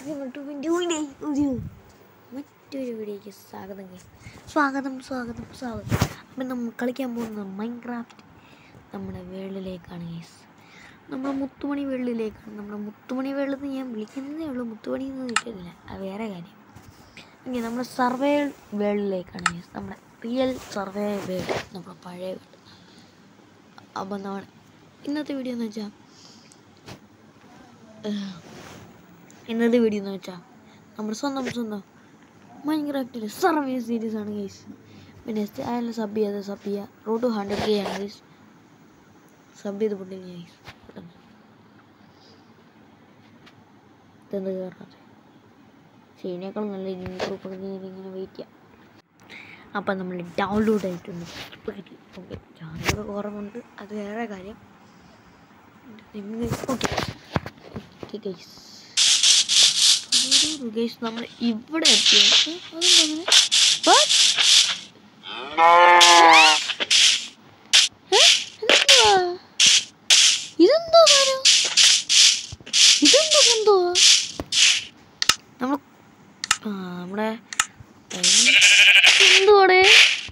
മറ്റൊരു ഒരു മറ്റൊരു വീഡിയോയ്ക്ക് സ്വാഗതം guys. സ്വാഗതം സ്വാഗതം സ്വാഗതം അപ്പം നമ്മൾ കളിക്കാൻ പോകുന്നത് മൈൻക്രാഫ്റ്റ് നമ്മുടെ വേൾഡിലേക്കാണ് ഗൈസ് നമ്മുടെ മുത്തുമണി വേൾഡിലേക്കാണ് നമ്മുടെ മുത്തുമണി വേൾഡ് എന്ന് ഞാൻ വിളിക്കുന്നതേ ഉള്ളൂ മുത്തുമണി എന്ന് വിളിക്കുന്നില്ല അത് വേറെ കാര്യം ഓക്കെ നമ്മുടെ സർവേ വേൾഡിലേക്കാണ് ഗൈസ് നമ്മുടെ റിയൽ സർവേ വേൾഡ് നമ്മുടെ പഴയ വേൾഡ് അപ്പം നമ്മൾ ഇന്നത്തെ വീഡിയോ എന്ന് വെച്ചാൽ ഇന്നത്തെ വീഡിയോ എന്ന് വെച്ചാൽ നമ്മുടെ സ്വന്തം സ്വന്തം മൈൻക്രാഫ്റ്റിലെ സർവേ സീരീസ് ആണ് ഗൈസ് പിന്നെ ചാനൽ സബ് ചെയ്യാതെ സബ് ചെയ്യുക റോഡ് ടു ഹൺഡ്രഡ് കെ ആണ് ഗൈസ് സബ് ചെയ്ത് പൊട്ടില്ല ഗൈസ് പെട്ടെന്ന് ഇതെന്ത് കയറാതെ ചെയ്യുന്നേക്കാളും നല്ല ഇൻട്രോ ഇങ്ങനെ വെയിറ്റ് ചെയ്യാം അപ്പം നമ്മൾ ഡൗൺലോഡ് ആയിട്ടുണ്ട് ഓക്കെ ചാനലൊക്കെ കുറവുണ്ട് അത് വേറെ കാര്യം ഓക്കെ ഓക്കെ ഗൈസ് ഗൈസ് നമ്മൾ ഇവിടെ എത്തിയ അതെന്താ അങ്ങനെ What? ഏ? ഇതെന്തുവാ? ഇതെന്തോ കാര്യം ഇതെന്തോ എന്തുവാ നമ്മൾ ആ നമ്മുടെ എന്തുവാടേ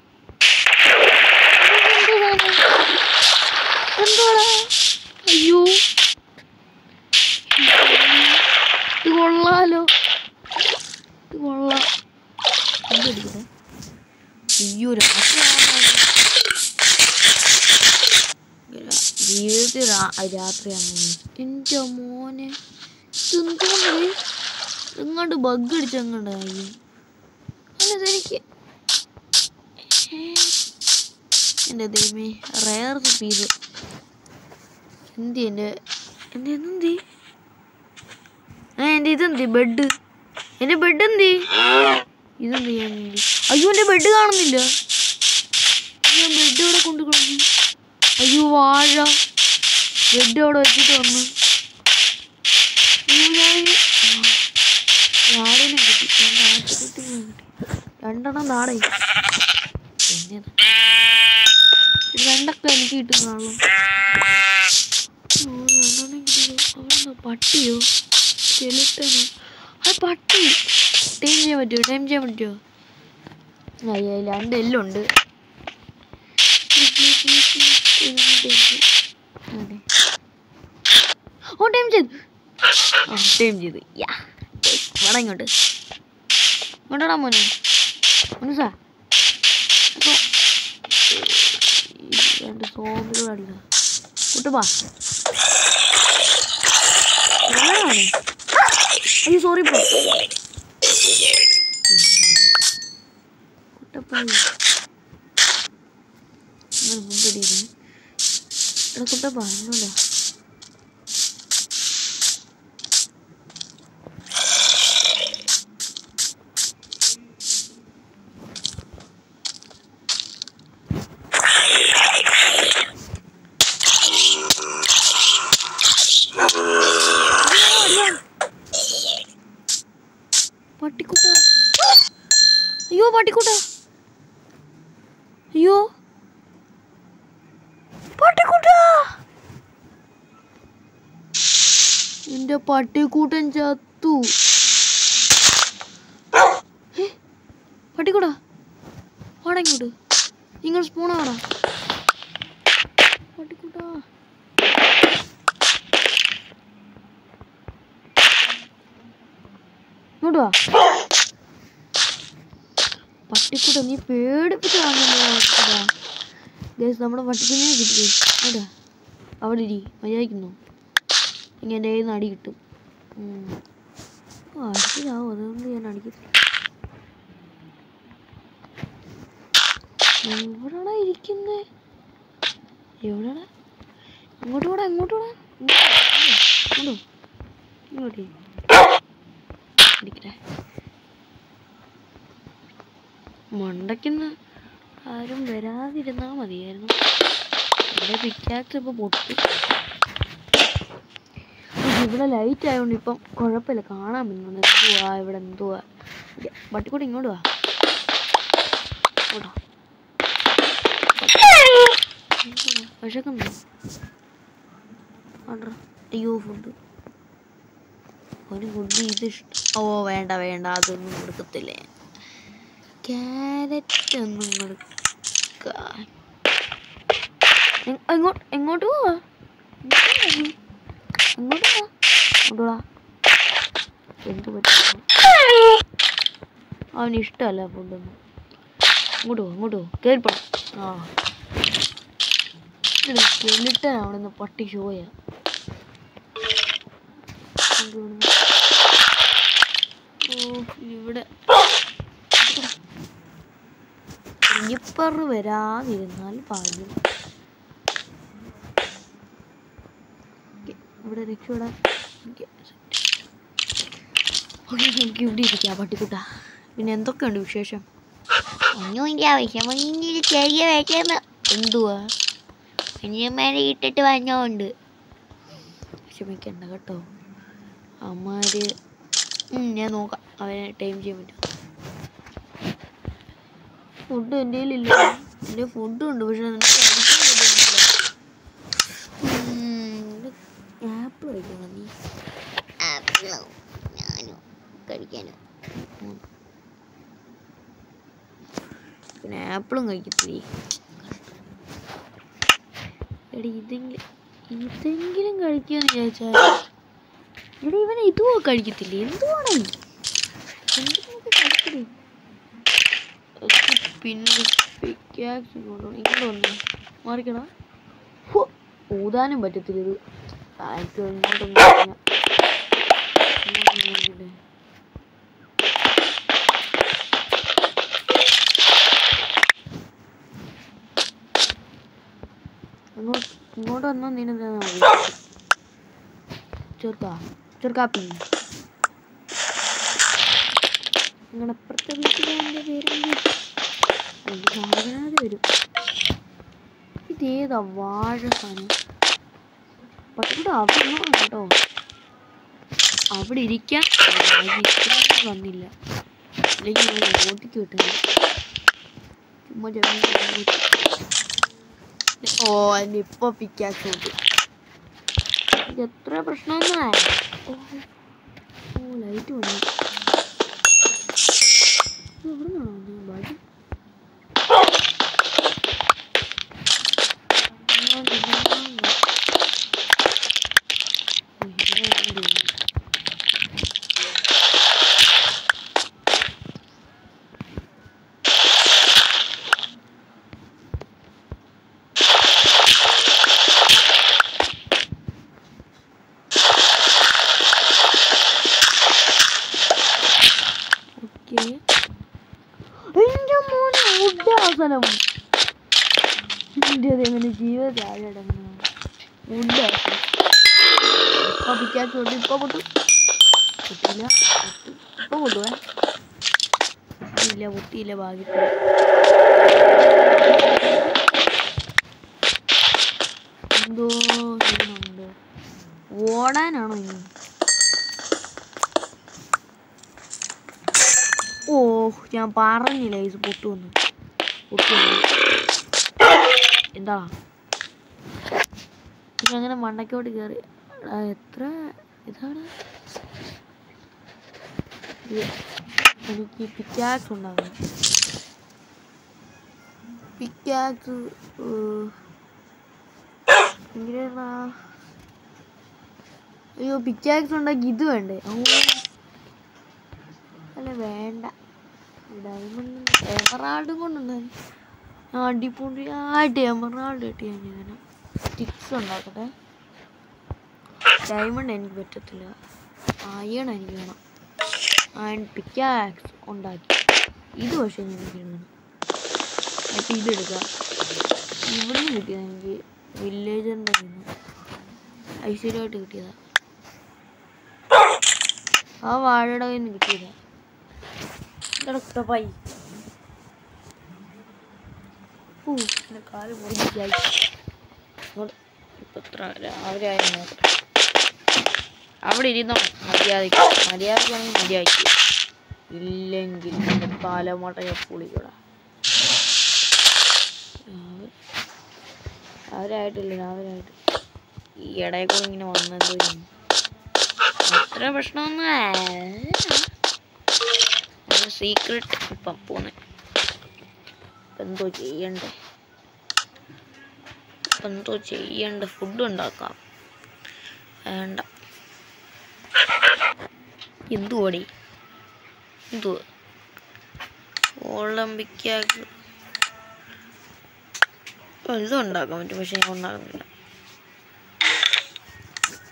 എന്തുവാടാ അയ്യോ ഇത് കൊള്ളാലോ ഇത് കൊള്ളാം എന്തെടുക്കട്ടെ അയ്യോ രാത്രിയാണ് ജീവിതത്തിൽ രാ- രാത്രിയാണ് എൻ്റെ മോനെ ഇതെന്തോന്ന് എങ്ങാണ്ട് ബഗ് അടിച്ചെങ്ങാണ്ട് അയ്യോ അതെനിക്ക് എൻ്റെ ദൈവമേ റയർ പീസ് എന്തി എൻ്റെ എൻ്റെ എന്തി ആ എൻ്റെ ഇതെന്തി ബെഡ് എൻ്റെ ബെഡ് എന്തി ഇതെന്ത് ചെയ്യാൻ വേണ്ടി അയ്യോ എൻ്റെ ബെഡ് കാണുന്നില്ല ഞാൻ ബെഡ് ഇവിടെ കൊണ്ട് കളഞ്ഞു അയ്യോ വാഴ ബെഡ് അവിടെ വെച്ചിട്ട് വന്നു അയ്യോ ഞാൻ വാടനെ കിട്ടി രണ്ട് ആശുപത്രിയിൽ കിട്ടി രണ്ടെണ്ണം നാടേ പിന്നെ ഇത് രണ്ടൊക്കെ എനിക്ക് കിട്ടുന്നതാണല്ലോ ഓ, രണ്ടെണ്ണം കിട്ടിയത് അവനെന്താ പട്ടിയോ ചെലുട്ടനോ അത് പട്ടി ടൈം ചെയ്യാൻ പറ്റുമോ ടൈം ചെയ്യാൻ പറ്റുമോ അയ്യോ രണ്ട് എല്ലുണ്ട് അതെ. ഓ ടൈം ചെയ്തു ആ ടൈം ചെയ്തു യാ വേണം ഇങ്ങോട്ട് ഇങ്ങോട്ടാ മോനെ മനസ്സാ അപ്പൊ ഈ രണ്ട് സോമ്പുകളല്ല കുട്ടുപാ അയ്യോ സോറി ബ്രോ കുട്ടപ്പായി നിങ്ങൾ മുൻപടിയിരുന്നു എടാ കുട്ടപ്പാ എന്നോടാ പട്ടിക്കുട്ട അയ്യോ പട്ടിക്കുട്ട അയ്യോ പട്ടിക്കുട്ട എന്റെ പട്ടിക്കൂട്ടൻ ചത്തു ഏ, പട്ടിക്കുട്ട വാടാ ഇങ്ങോട്ട് നിങ്ങൾ സ്പൂണാടാ പട്ടിക്കുട്ടാ ഇങ്ങോട്ട് വാ പട്ടിക്കുട്ട നീ പേടിപ്പിച്ച് വാങ്ങുന്നതാ ഗൈസ് നമ്മുടെ പട്ടിക്കുഞ്ഞിനെ കിട്ടി ഇങ്ങോട്ട് വാ. അവിടെ ഇരി മര്യാദിക്കുന്നു ഇനി എൻ്റെ കയ്യിൽ നിന്ന് അടി കിട്ടും ഉം. ഓ അടിച്ചിലാവും അതുകൊണ്ട് ഞാൻ അടിക്കത്തില്ല എവിടാടാ ഇരിക്കുന്നേ എവിടാടാ ഇങ്ങോട്ട് കൂടാ ഇങ്ങോട്ട് കൂടാ ഇങ്ങോട്ടോ ഇങ്ങോട്ട് ഇരിക്കട്ടെ മണ്ടയ്ക്കുന്ന് ആരും വരാതിരുന്നാൽ മതിയായിരുന്നു ഇവിടെ പിക്കാക്സ് ഇപ്പോൾ പൊട്ടി പക്ഷെ ഇവിടെ ലൈറ്റ് ആയതുകൊണ്ട് ഇപ്പം കുഴപ്പമില്ല കാണാൻ പറ്റുന്നുണ്ട് എന്തുവാ ഇവിടെ എന്തുവാ ഇല്ല, പട്ടിക്കൂടി ഇങ്ങോട്ട് വാ ഇങ്ങോട്ടാ വിശക്കുന്നു ഓർഡർ അയ്യോ ഫുഡ് ഒരു ഫുഡ് ഇത് ഇഷ്ടം ഓ വേണ്ട വേണ്ട അതൊന്നും കൊടുക്കത്തില്ല ക്യാരറ്റ് ഒന്നും കൊടുക്കാൻ എ- എങ്ങോട്ട് എങ്ങോട്ട് പോവാ എങ്ങോട്ട് പോവാ എങ്ങോട്ട് പോവാ എന്ത് പറ്റും അവന് ഇഷ്ടമല്ല ഫുഡൊന്നും അങ്ങോട്ട് പോ അങ്ങോട്ട് പോ കയറിപ്പോണം ആ സ്കെലിട്ടൻ അവിടെ നിന്ന് പട്ടി ഷോയാ ഓ ഇവിടെ ക്രീപ്പർ വരാതിരുന്നാൽ ഭാഗ്യം ഓക്കേ, ഇവിടെ രക്ഷപ്പെടാൻ ഓക്കെ നമുക്ക് ഇവിടെ ഇരിക്കാം പട്ടിക്കുട്ട പിന്നെ എന്തൊക്കെയുണ്ട് വിശേഷം ഒന്നുമില്ല വിഷമം ചെറിയ വിഷമം എന്തുവാ അനിയന്മാരെ ഇട്ടിട്ട് വന്നോണ്ട് വിഷമിക്കണ്ട കേട്ടോ അമ്മാര് ഉം, ഞാൻ നോക്കാം അവനെ ടൈം ചെയ്യാൻ പറ്റും ഫുഡ് എൻ്റെ കയ്യിലില്ല എൻ്റെ ഫുഡും ഉണ്ട് പക്ഷെ നിനക്ക് കഴിക്കാൻ പറ്റുന്നില്ല ആപ്പിൾ കഴിക്കണം നീ ആപ്പിളോ ഞാനോ കഴിക്കാനോ ഉം. പിന്നെ ആപ്പിളും കഴിക്കത്തില്ലേ എടി ഇതെങ്കിലും ഇതെങ്കിലും കഴിക്കുമെന്ന് വിചാരിച്ചാൽ എടി ഇവനെ ഇതുവോ കഴിക്കത്തില്ലേ എന്തുവാണ് എന്തിനൊക്കെ കഴിക്കണേ പിന്നെ പിക്കാക്സ് കൊണ്ടുപോകണം ഇങ്ങോട്ട് വന്നു മാറിക്കണ ഹോ, ഊതാനും പറ്റത്തില്ല ഇത് ആയിരിക്കും ഇങ്ങോട്ടൊന്നും ഇല്ല. ഇങ്ങോട്ടൊന്നും നോക്കിയില്ലേ? ഇങ്ങോട്ട് ഇങ്ങോട്ട് വന്നാൽ നിന്നെന്താ മതി ചെറുക്കാ ചെറുക്കാപ്പി നിങ്ങളുടെ അപ്പുറത്തെ വീട്ടിലെ എൻ്റെ പേരെന്ത് എനിക്ക് സാധനാതെ വരും ഇതേതാ വാഴ സാധനം പക്ഷെ ഇവിടെ അവിടെ ഒന്നും കേട്ടോ അവിടെ ഇരിക്കാൻ അവിടെ ഇരിക്കാൻ വന്നില്ല അല്ലെങ്കിൽ ഞാൻ ഓട്ടിക്ക് വിട്ടത് ചുമ്മാ ചെറിയ ഓ അതിന് ഇപ്പൊ പിക്കാസ് ഉണ്ട് ഇത് എത്ര പ്രശ്നമൊന്നും ഓ ഓ ലൈറ്റ് വന്നു ഇത് എവിടെ നിന്നാണോ വന്നത്? ഭാഗ്യം. ഇങ്ങോട്ട് ഇങ്ങോട്ട്. ഓ, ഇവിടെ ഉണ്ട്. ഓക്കേ എന്റെ മോനെ ഉഡാസനം എന്റെ ദൈവന്റെ ജീവിതത്തിൽ ആഴടങ്ങുന്നു ഉഡാസനം ഇപ്പൊ പിക്കാച്ചുകൊണ്ട് ഇപ്പൊ പൊട്ടു പൊട്ടില്ല പൊട്ടു. ഇപ്പൊ പൊട്ടുവേ പൊട്ടിയില്ല പൊട്ടിയില്ല ഭാഗ്യത്തിൽ എന്തോ ചെയ്യുന്നുണ്ട് ഓടാനാണോ ഇനി ഓ ഞാൻ പറഞ്ഞില്ല ഇത് പൊട്ടുവന്ന് പൊട്ടുവന്ന് എന്താ പിന്നെ അങ്ങനെ മണ്ടയ്ക്കോട്ട് കയറി എടാ, എത്ര ഇതാണ് ഇത് എനിക്ക് പിക്കാക്സ് ഉണ്ടാകും പിക്കാക്സ് എങ്ങനെയാ അയ്യോ പിക്കാക്സ് ഉണ്ടാക്കി ഇത് വേണ്ടേ ഓ അല്ല വേണ്ട ഡയമണ്ട് എമറാൾഡും കൊണ്ടുണ്ടായി അടിപൊളിയായിട്ട് എമറാൾഡ് കിട്ടി ഞാൻ ഇങ്ങനെ സ്റ്റിക്സ് ഉണ്ടാക്കട്ടെ ഡയമണ്ട് എനിക്ക് പറ്റത്തില്ല അയൺ എനിക്ക് വേണം അയൺ പിക്കാക്സ് ഉണ്ടാക്കി ഇത് പക്ഷേ എനിക്ക് വേണം എന്നിട്ട് ഇതെടുക്കാം ഇവിടുന്ന് കിട്ടിയത് എനിക്ക് വില്ലേജറിൻ്റെ നിന്ന് ഐശ്വര്യമായിട്ട് കിട്ടിയതാ ആ വാഴയുടെ കയ്യിൽ നിന്ന് കിട്ടിയതാ കിടക്കട്ടെ പൈ ഓ എൻ്റെ കാല് മുറിഞ്ഞായി ഇങ്ങോട്ട് ഇപ്പം എത്ര രാവിലെ ആയി നോക്കട്ടെ അവിടെ ഇരുന്നോ മര്യാദയ്ക്ക് മര്യാദയ്ക്കാണെങ്കിൽ മര്യാദയ്ക്ക് ഇല്ലെങ്കിൽ എൻ്റെ കാലമോട്ടയെ പൊളിക്കൂടാ രാവിലെ ആയിട്ടില്ല രാവിലെ ആയിട്ട് ഈ ഇടയിൽ കൂടെ ഇങ്ങനെ വന്നെന്തോ അത്ര പ്രശ്നമൊന്നും സീക്രട്ട് ഇപ്പം പോന്നെ ഇപ്പം എന്തോ ചെയ്യണ്ടേ ഇപ്പം എന്തോ ചെയ്യണ്ട ഫുഡ് ഉണ്ടാക്കാം വേണ്ട എന്തുവാടി എന്തുവാ ഒളിമ്പിക്കാക്ക് എല്ലാം ഉണ്ടാക്കാൻ പറ്റും പക്ഷെ ഞാൻ ഉണ്ടാക്കുന്നില്ല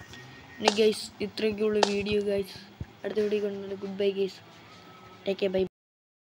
പിന്നെ ഗൈസ് ഇത്രയൊക്കെയുള്ള വീഡിയോ ഗൈസ് അടുത്ത വീഡിയോ കാണുന്നത് goodbye guys take by